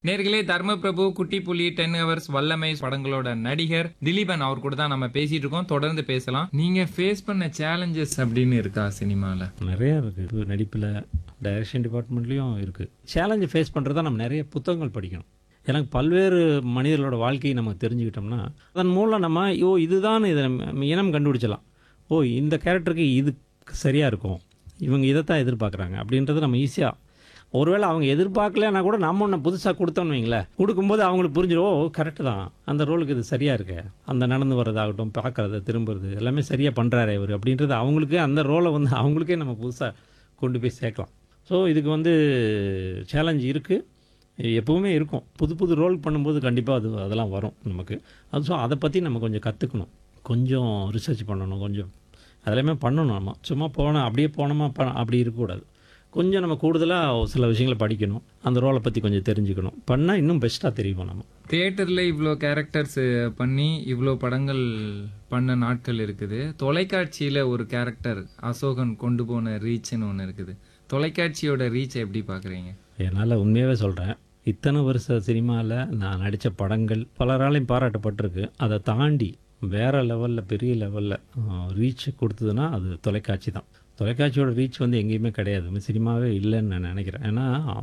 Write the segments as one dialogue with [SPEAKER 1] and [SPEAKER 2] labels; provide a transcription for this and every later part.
[SPEAKER 1] நேர்களே தர்ம பிரபு குட்டி புலி டென் ஹவர்ஸ் வல்லமை படங்களோட நடிகர் திலீபன் அவர் கூட தான் நம்ம பேசிட்டு இருக்கோம் தொடர்ந்து பேசலாம் நீங்க ஃபேஸ் பண்ண சேலஞ்சஸ் அப்படின்னு இருக்கா சினிமால
[SPEAKER 2] நிறையா இருக்குது நடிப்பில் டைரக்ஷன் டிபார்ட்மெண்ட்லேயும் இருக்குது சேலஞ்சை ஃபேஸ் பண்ணுறது நம்ம நிறைய புத்தகங்கள் படிக்கணும் எனக்கு பல்வேறு மனிதர்களோட வாழ்க்கையை நம்ம தெரிஞ்சுக்கிட்டோம்னா அதன் மூலம் நம்ம ஓ இதுதான் இதை நம்ம இனம் கண்டுபிடிச்சலாம் ஓ இந்த கேரக்டருக்கு இது சரியாக இருக்கும் இவங்க இதைத்தான் எதிர்பார்க்குறாங்க அப்படின்றத நம்ம ஈஸியாக ஒருவேளை அவங்க எதிர்பார்க்கலன்னா கூட நம்ம ஒன்று புதுசாக கொடுத்தோம்னு வைங்களேன் கொடுக்கும்போது அவங்களுக்கு புரிஞ்சிடும் ஓ கரெக்டு தான் அந்த ரோலுக்கு இது சரியாக இருக்கு அந்த நடந்து வர்றதாகட்டும் பார்க்குறது திரும்புறது எல்லாமே சரியாக பண்ணுறாரு இவர் அப்படின்றது அவங்களுக்கு அந்த ரோலை வந்து அவங்களுக்கே நம்ம புதுசாக கொண்டு போய் சேர்க்கலாம் ஸோ இதுக்கு வந்து சேலஞ்ச் இருக்குது எப்பவுமே இருக்கும் புது புது ரோல் பண்ணும்போது கண்டிப்பாக அது அதெல்லாம் வரும் நமக்கு அது ஸோ அதை பற்றி நம்ம கொஞ்சம் கற்றுக்கணும் கொஞ்சம் ரிசர்ச் பண்ணணும் கொஞ்சம் அதெல்லாமே பண்ணணும் நம்ம சும்மா போனோம் அப்படியே போனோமா ப அப்படி இருக்கக்கூடாது கொஞ்சம் நம்ம கூடுதலாக சில விஷயங்களை படிக்கணும் அந்த ரோலை பற்றி கொஞ்சம் தெரிஞ்சுக்கணும் பண்ணால் இன்னும் பெஸ்ட்டாக தெரியும் நம்ம
[SPEAKER 1] தியேட்டர்ல இவ்வளோ கேரக்டர்ஸ் பண்ணி இவ்வளோ படங்கள் பண்ண நாட்கள் இருக்குது தொலைக்காட்சியில ஒரு கேரக்டர் அசோகன் கொண்டு போன ரீச்னு ஒன்று இருக்குது தொலைக்காட்சியோட ரீச் எப்படி பாக்குறீங்க
[SPEAKER 2] என்னால் உண்மையாகவே சொல்கிறேன் இத்தனை வருஷ சினிமாவில் நான் நடித்த படங்கள் பலராலையும் பாராட்டப்பட்டிருக்கு அதை தாண்டி வேறு லெவலில் பெரிய லெவலில் ரீச் கொடுத்ததுன்னா அது தொலைக்காட்சி தான் தொலைக்காட்சியோட ரீச் வந்து எங்கேயுமே கிடையாது சினிமாவே இல்லைன்னு நான் நினைக்கிறேன் ஏன்னா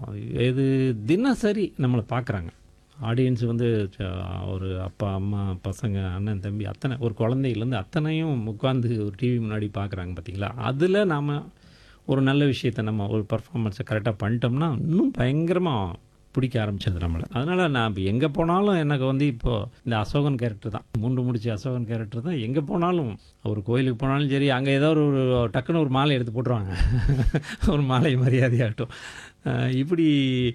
[SPEAKER 2] இது தினசரி நம்மளை பார்க்குறாங்க ஆடியன்ஸ் வந்து ச- ஒரு அப்பா அம்மா பசங்க அண்ணன் தம்பி அத்தனை ஒரு குழந்தையிலேருந்து அத்தனையும் உட்காந்து ஒரு டிவி முன்னாடி பார்க்குறாங்க பார்த்தீங்களா அதில் நாம் ஒரு நல்ல விஷயத்தை நம்ம ஒரு பர்ஃபார்மன்ஸை கரெக்டாக பண்ணிட்டோம்னா இன்னும் பயங்கரமாக பிடிக்க ஆரம்பிச்சது நம்மளை அதனால் நான் இப்போ எங்கே போனாலும் எனக்கு வந்து இப்போது இந்த அசோகன் கேரக்டர் தான் மூன்று முடிச்ச அசோகன் கேரக்டர் தான் எங்கே போனாலும் ஒரு கோயிலுக்கு போனாலும் சரி அங்கே ஏதோ ஒரு ஒரு டக்குன்னு ஒரு மாலை எடுத்து போட்டுருவாங்க ஒரு மாலை மரியாதையாகட்டும் அஹ் இப்படி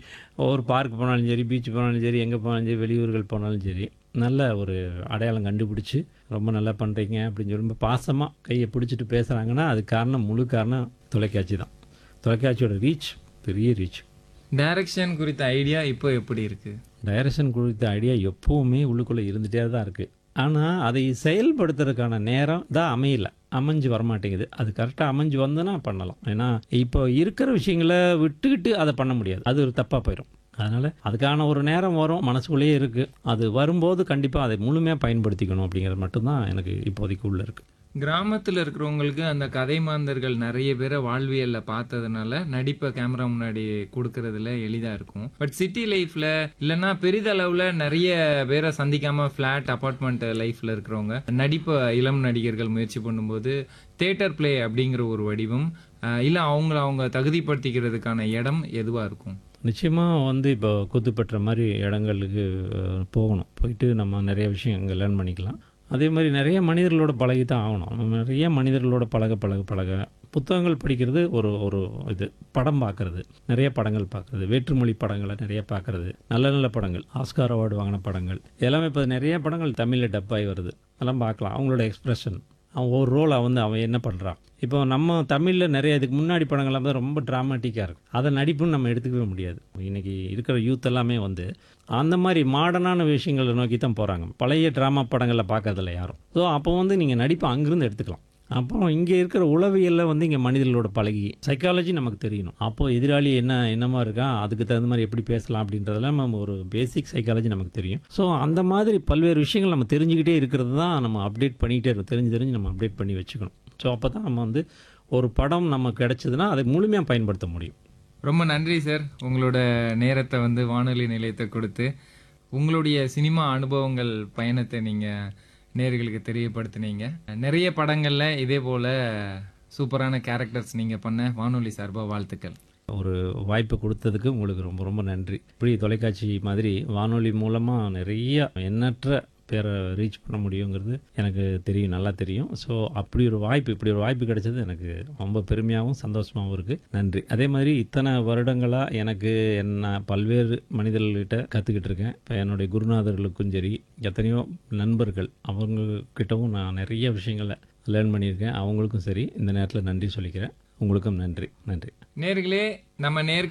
[SPEAKER 2] ஒரு பார்க் போனாலும் சரி பீச் போனாலும் சரி எங்கே போனாலும் சரி வெளியூர்கள் போனாலும் சரி நல்ல ஒரு அடையாளம் கண்டுபிடிச்சி ரொம்ப நல்லா பண்ணுறீங்க அப்படின்னு சொல்லி ரொம்ப பாசமாக கையை பிடிச்சிட்டு பேசுகிறாங்கன்னா அது காரணம் முழு காரணம் தொலைக்காட்சி தான் தொலைக்காட்சியோட ரீச் பெரிய ரீச்
[SPEAKER 1] டைரக்ஷன் குறித்த ஐடியா இப்போ எப்படி இருக்கு
[SPEAKER 2] டைரக்ஷன் குறித்த ஐடியா எப்போவுமே உள்ளுக்குள்ளே இருந்துகிட்டே தான் இருக்குது ஆனால் அதை செயல்படுத்துறதுக்கான நேரம் தான் அமையல அமைஞ்சு வரமாட்டேங்குது அது கரெக்டாக அமைஞ்சு வந்தனா பண்ணலாம் ஏன்னா இப்போ இருக்கிற விஷயங்களை விட்டுக்கிட்டு அதை பண்ண முடியாது அது ஒரு தப்பாக போயிடும் அதனால் அதுக்கான ஒரு நேரம் வரும் மனசுக்குள்ளேயே இருக்குது அது வரும்போது கண்டிப்பாக அதை முழுமையாக பயன்படுத்திக்கணும் அப்படிங்கிறது மட்டும்தான் எனக்கு இப்போதைக்கு உள்ள இருக்குது
[SPEAKER 1] கிராமத்துல இருக்கிறவங்களுக்கு அந்த கதை மாந்தர்கள் நிறைய பேரை வாழ்வியல்ல பார்த்ததுனால நடிப்பை கேமரா முன்னாடி கொடுக்கறதுல எளிதா இருக்கும் பட் சிட்டி லைஃப்ல இல்லைன்னா பெரிதளவுல நிறைய பேரை சந்திக்காம ஃபிளாட் அபார்ட்மெண்ட் லைஃப்ல இருக்கிறவங்க நடிப்பை இளம் நடிகர்கள் முயற்சி பண்ணும்போது தேட்டர் பிளே அப்படிங்கிற ஒரு வடிவம் அஹ், இல்ல அவங்கள அவங்க தகுதிப்படுத்திக்கிறதுக்கான இடம் எதுவா இருக்கும்
[SPEAKER 2] நிச்சயமாக வந்து இப்போ குத்துப்பற்ற மாதிரி இடங்களுக்கு அஹ், போகணும் போயிட்டு நம்ம நிறைய விஷயம் இங்கே லேர்ன் பண்ணிக்கலாம் அதே மாதிரி நிறைய மனிதர்களோட பழகி தான் ஆகணும் நம்ம நிறைய மனிதர்களோட பழக பழக பழக புத்தகங்கள் படிக்கிறது ஒரு ஒரு இது படம் பார்க்கறது நிறைய படங்கள் பார்க்கறது வேற்றுமொழி படங்களை நிறைய பார்க்கறது நல்ல நல்ல படங்கள் ஆஸ்கார் அவார்டு வாங்கின படங்கள் எல்லாமே இப்போ நிறைய படங்கள் தமிழில் டப்பாகி வருது அதெல்லாம் பார்க்கலாம் அவங்களோட எக்ஸ்பிரஷன் அவன் ஒரு ரோலை வந்து அவன் என்ன பண்ணுறான் இப்போ நம்ம தமிழில் நிறைய இதுக்கு முன்னாடி படங்கள்லாம் வந்து ரொம்ப ட்ராமாட்டிக்காக இருக்கும் அதை நடிப்புன்னு நம்ம எடுத்துக்கவே முடியாது இன்னைக்கு இருக்கிற யூத் எல்லாமே வந்து அந்த மாதிரி மாடர்னான விஷயங்களை நோக்கி தான் போகிறாங்க பழைய ட்ராமா படங்களில் பார்க்கறதில்ல யாரும் ஸோ அப்போ வந்து நீங்கள் நடிப்பை அங்கிருந்து எடுத்துக்கலாம் அப்புறம் இங்கே இருக்கிற உளவியலில் வந்து இங்கே மனிதர்களோட பழகி சைக்காலஜி நமக்கு தெரியணும் அப்போது எதிராளி என்ன என்னமா இருக்கான் அதுக்கு தகுந்த மாதிரி எப்படி பேசலாம் அப்படின்றதெல்லாம் நம்ம ஒரு பேசிக் சைக்காலஜி நமக்கு தெரியும் ஸோ அந்த மாதிரி பல்வேறு விஷயங்கள் நம்ம தெரிஞ்சுக்கிட்டே இருக்கிறது தான் நம்ம அப்டேட் பண்ணிக்கிட்டே இருக்கோம் தெரிஞ்சு தெரிஞ்சு நம்ம அப்டேட் பண்ணி வச்சுக்கணும் ஸோ அப்போ தான் நம்ம வந்து ஒரு படம் நமக்கு கிடைச்சதுன்னா அதை முழுமையாக பயன்படுத்த முடியும்
[SPEAKER 1] ரொம்ப நன்றி சார் உங்களோட நேரத்தை வந்து வானொலி நிலையத்தை கொடுத்து உங்களுடைய சினிமா அனுபவங்கள் பயணத்தை நீங்க நேர்களுக்கு தெரியப்படுத்தினீங்க நிறைய படங்கள்ல இதே போல சூப்பரான கேரக்டர்ஸ் நீங்க பண்ண வானொலி சார்பா வாழ்த்துக்கள்
[SPEAKER 2] ஒரு வாய்ப்பு கொடுத்ததுக்கு உங்களுக்கு ரொம்ப ரொம்ப நன்றி இப்படி தொலைக்காட்சி மாதிரி வானொலி மூலமாக நிறைய எண்ணற்ற பேரை ரீச் பண்ண முடியுங்கிறது எனக்கு தெரியும் நல்லா தெரியும் ஸோ அப்படி ஒரு வாய்ப்பு இப்படி ஒரு வாய்ப்பு கிடைச்சது எனக்கு ரொம்ப பெருமையாகவும் சந்தோஷமாகவும் இருக்குது நன்றி அதே மாதிரி இத்தனை வருடங்களாக எனக்கு என்ன பல்வேறு மனிதர்கள்கிட்ட கற்றுக்கிட்டு இருக்கேன் இப்போ என்னுடைய குருநாதர்களுக்கும் சரி எத்தனையோ நண்பர்கள் அவங்கக்கிட்டவும் நான் நிறைய விஷயங்களை லேர்ன் பண்ணியிருக்கேன் அவங்களுக்கும் சரி இந்த நேரத்தில் நன்றி சொல்லிக்கிறேன் உங்களுக்கும் நன்றி நன்றி
[SPEAKER 1] நேர்களே நம்ம நேர்